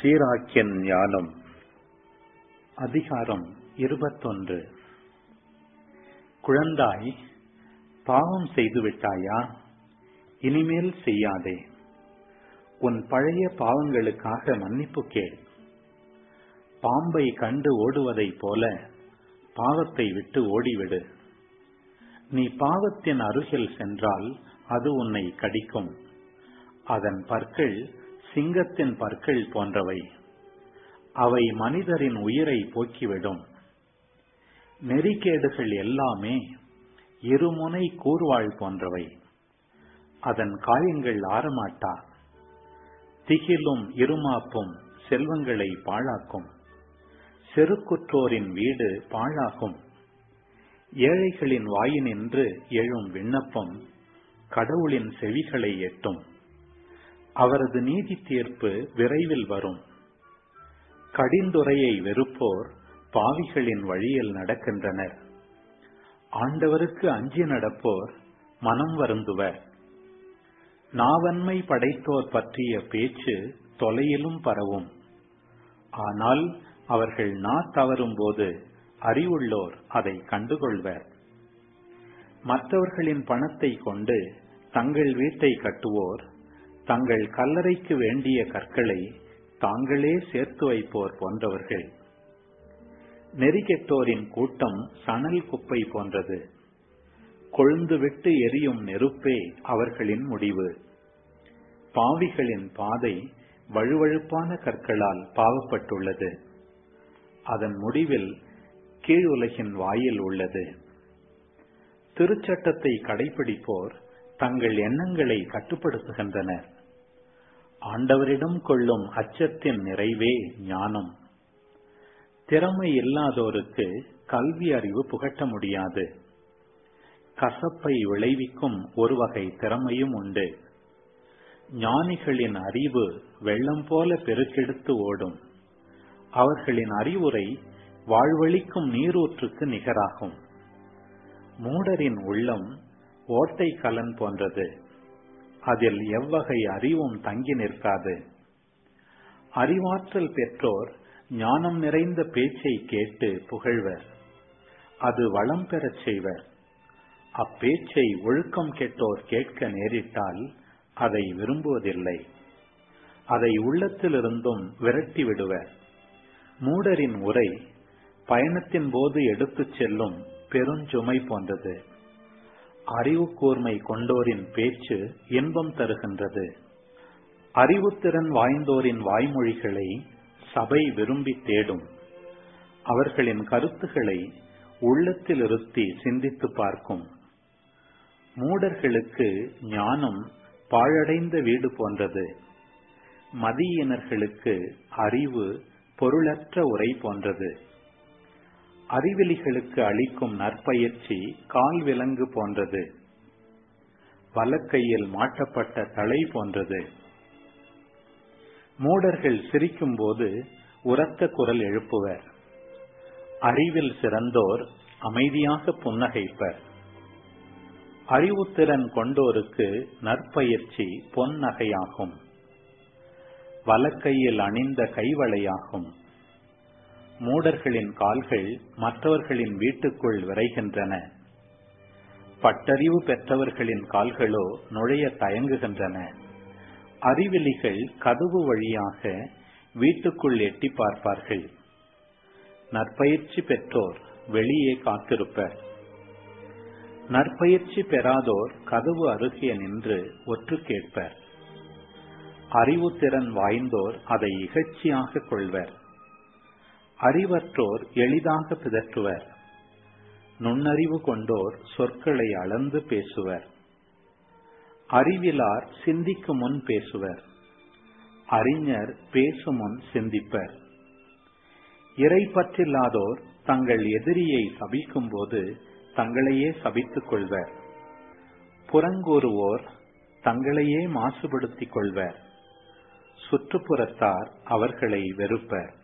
சீராக்கியன் ஞானம் அதிகாரம் இருபத்தொன்று குழந்தாய் பாவம் செய்துவிட்டாயா இனிமேல் செய்யாதே உன் பழைய பாவங்களுக்காக மன்னிப்பு கேள் பாம்பை கண்டு ஓடுவதைப் போல பாவத்தை விட்டு ஓடிவிடு நீ பாவத்தின் அருகில் சென்றால் அது உன்னை கடிக்கும் அதன் பற்கள் சிங்கத்தின் பற்கள் போன்றவை அவை மனிதரின் உயிரை போக்கிவிடும் நெறிக்கேடுகள் எல்லாமே இருமுனை கூர்வாள் போன்றவை அதன் காயங்கள் ஆறமாட்டா திகிலும் இருமாப்பும் செல்வங்களை பாழாக்கும் செருக்குற்றோரின் வீடு பாழாகும் ஏழைகளின் வாயினின்று எழும் விண்ணப்பம் கடவுளின் செவிகளை எட்டும் அவரது நீதி தீர்ப்பு விரைவில் வரும் கடிந்துரையை வெறுப்போர் பாவிகளின் வழியில் நடக்கின்றனர் ஆண்டவருக்கு அஞ்சி நடப்போர் மனம் வருந்துவர் நாவன்மை படைத்தோர் பற்றிய பேச்சு தொலையிலும் பரவும் ஆனால் அவர்கள் நா தவறும் போது அறிவுள்ளோர் அதை கண்டுகொள்வர் மற்றவர்களின் பணத்தை கொண்டு தங்கள் வீட்டை கட்டுவோர் தங்கள் கல்லறைக்கு வேண்டிய கற்களை தாங்களே சேர்த்து வைப்போர் போன்றவர்கள் நெறிகெட்டோரின் கூட்டம் சணல் குப்பை போன்றது கொழுந்து விட்டு எரியும் நெருப்பே அவர்களின் முடிவு பாவிகளின் பாதை வழுவழுப்பான கற்களால் பாவப்பட்டுள்ளது அதன் முடிவில் கீழுலகின் வாயில் உள்ளது திருச்சட்டத்தை கடைபிடிப்போர் தங்கள் எண்ணங்களை கட்டுப்படுத்துகின்றனர் ஆண்டவரிடம் கொள்ளும் அச்சத்தின் நிறைவே ஞானம் திறமை இல்லாதோருக்கு கல்வி அறிவு புகட்ட முடியாது கசப்பை விளைவிக்கும் ஒரு வகை திறமையும் உண்டு ஞானிகளின் அறிவு வெள்ளம் போல பெருக்கெடுத்து ஓடும் அவர்களின் அறிவுரை வாழ்வழிக்கும் நீரூற்றுக்கு நிகராகும் மூடரின் உள்ளம் ஓட்டை கலன் போன்றது அதில் எவ்வகை அறிவும் தங்கி நிற்காது அறிவாற்றல் பெற்றோர் ஞானம் நிறைந்த பேச்சை கேட்டு புகழ்வர் அது வளம் பெறச் செய்வர் அப்பேச்சை ஒழுக்கம் கெட்டோர் கேட்க நேரிட்டால் அதை விரும்புவதில்லை அதை உள்ளத்திலிருந்தும் விரட்டி விடுவர் மூடரின் உரை பயணத்தின் போது எடுத்துச் செல்லும் பெருஞ்சுமை போன்றது அறிவு கூர்மை கொண்டோரின் பேச்சு இன்பம் தருகின்றது அறிவுத்திறன் வாய்ந்தோரின் வாய்மொழிகளை சபை விரும்பி தேடும் அவர்களின் கருத்துக்களை உள்ளத்தில் இருத்தி சிந்தித்து பார்க்கும் மூடர்களுக்கு ஞானம் பாழடைந்த வீடு போன்றது மதியினர்களுக்கு அறிவு பொருளற்ற உரை போன்றது அறிவிலிகளுக்கு அளிக்கும் நற்பயிற்சி கால் விலங்கு போன்றது வலக்கையில் மாட்டப்பட்ட தலை போன்றது மூடர்கள் சிரிக்கும் போது உரத்த குரல் எழுப்புவர் அறிவில் சிறந்தோர் அமைதியாக புன்னகைப்பர் அறிவுத்திறன் கொண்டோருக்கு நற்பயிற்சி பொன் நகையாகும் வலக்கையில் அணிந்த கைவளையாகும் மூடர்களின் கால்கள் மற்றவர்களின் வீட்டுக்குள் விரைகின்றன பட்டறிவு பெற்றவர்களின் கால்களோ நுழைய தயங்குகின்றன அறிவிலிகள் கதவு வழியாக வீட்டுக்குள் எட்டி பார்ப்பார்கள் நற்பயிற்சி பெற்றோர் வெளியே காத்திருப்பர் நற்பயிற்சி பெறாதோர் கதவு அருகே நின்று ஒற்று கேட்பர் அறிவுத்திறன் வாய்ந்தோர் அதை இகழ்ச்சியாக கொள்வர் அறிவற்றோர் எளிதாக பிதற்றுவர் நுண்ணறிவு கொண்டோர் சொற்களை அளந்து பேசுவர் அறிவிலார் சிந்திக்கு முன் பேசுவர் அறிஞர் பேசும் முன் சிந்திப்பர் இறை பற்றில்லாதோர் தங்கள் எதிரியை சபிக்கும் போது தங்களையே சபித்துக் கொள்வர் புறங்கூறுவோர் தங்களையே மாசுபடுத்திக் கொள்வர் சுற்றுப்புறத்தார் அவர்களை வெறுப்பர்